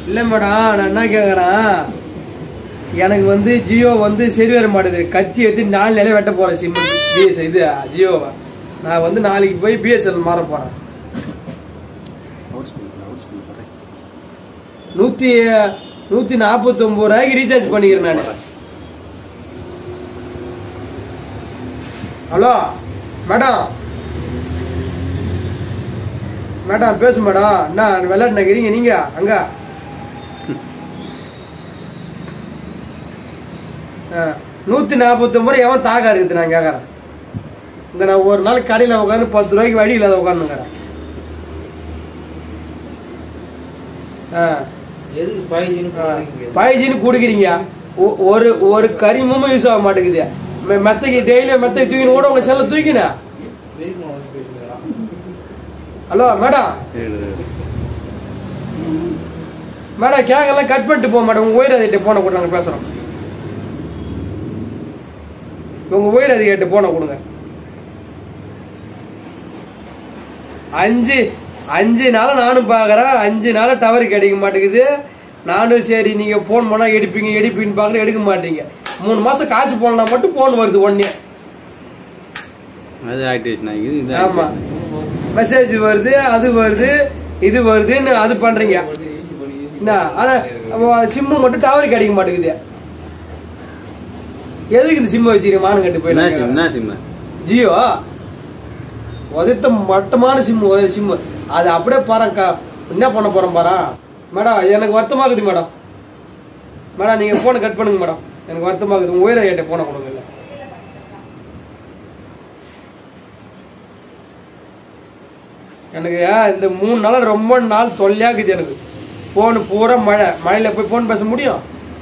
இல்லை மேடம் நான் என்ன கேட்குறேன் எனக்கு வந்து ஜியோ வந்து சரி வர மாட்டேது கத்தி எடுத்து நாலு நிலையை வெட்ட போகிறேன் சிம் பிஎஸ் இது ஜியோவை நான் வந்து நாளைக்கு போய் பிஎஸ்எல் மாற போகிறேன் அவுட் ஸ்பீட் அவுட் ஸ்பீட் வரேன் நூற்றி நூற்றி நாற்பத்தொம்பது ரூபாய்க்கு ரீசார்ஜ் பண்ணிக்கிறேன் நான் ஹலோ மேடம் மேடம் பேசு மேடம் என்ன விளையாட்டு நகரீங்க நீங்க அங்க நூற்றி நாற்பத்தொம்பது ரூபாய் எவன் தாக்கா இருக்குது நான் கேட்குறேன் இங்கே நான் ஒரு நாள் கடையில் உட்காந்து பத்து ரூபாய்க்கு வழி இல்லாத உட்காந்துங்கிறேன் ஆ எதுக்கு பாய்ச்சின்னு போறீங்க பாய்ச்சின்னு குடுக்குறீங்க ஒ- ஒரு ஒரு கரிமும் யூஸ் ஆக மாட்டேங்குது மெ- மெத்தைக்கு டெய்லியும் மெத்தைக்கு தூக்கின்னு கூட உங்க செல்ல தூக்கினேன் வெளியே வந்து பேசுங்களா ஹலோ மேடம் மேடம் கேங்கெல்லாம் கட் பண்ணிட்டு போக மேடம் உங்க உயிர் அதிகிட்ட போன கூட நாங்கள் பேசுறோம் உங்க உயிர் அதிகாரிட்ட போன கொடுங்க அஞ்சு அஞ்சு நாள் நானும் பார்க்குறேன் அஞ்சு நாள் டவர் கிடைக்க மாட்டேங்குது நானும் சரி நீங்கள் ஃபோன் பண்ணால் எடுப்பீங்க எடுப்பீங்கன்னு பார்க்குறேன் எடுக்க மாட்டீங்க மூணு மாதம் காசு போடலாம் மட்டும் ஃபோன் வருது ஒன்னே அது ஆக்டிவேஷன் ஆகிக்குது இது ஆமா. activation. மெசேஜ் வருது அது வருது இது வருதுன்னு அது பண்றீங்க என்ன ஆனா சிம்மு மட்டும் டவர் கிடைக்க மாட்டேங்குது எதுக்கு இந்த சிம்ம வச்சிருக்க மானம் கட்டு என்ன சிம் போய் என்ன சிம் ஜியோ உதைத்த மட்டமான சிம்மு உதய சிம்மு அது அப்படியே பாருங்க என்ன பண்ண போறோம் பாரா மேடம் எனக்கு வருத்தமாகுது மேடம் மேடம் நீங்க போனை கட் பண்ணுங்க மேடம் எனக்கு வருத்தமாகுது உங்க உயிரை ஏட்ட போன கொடுங்க இல்ல எனக்கு இந்த மூணு நாள் ரொம்ப நாள் தொல்லையாக்குது எனக்கு போன் பூரா மழை மழையில போய் போன் பேச முடியும்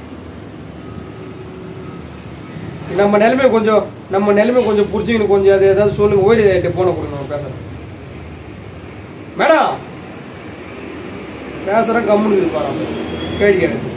நம்ம நிலைமை கொஞ்சம் நம்ம நிலைமை கொஞ்சம் புடிச்சுக்கணும் கொஞ்சம் அது ஏதாவது சொல்லுங்க ஓடி போன கொடுங்க நம்ம பேசுறேன் மேடம் பேசுறேன் கம்முன்னு இருப்பாராம் கேள்வி எனக்கு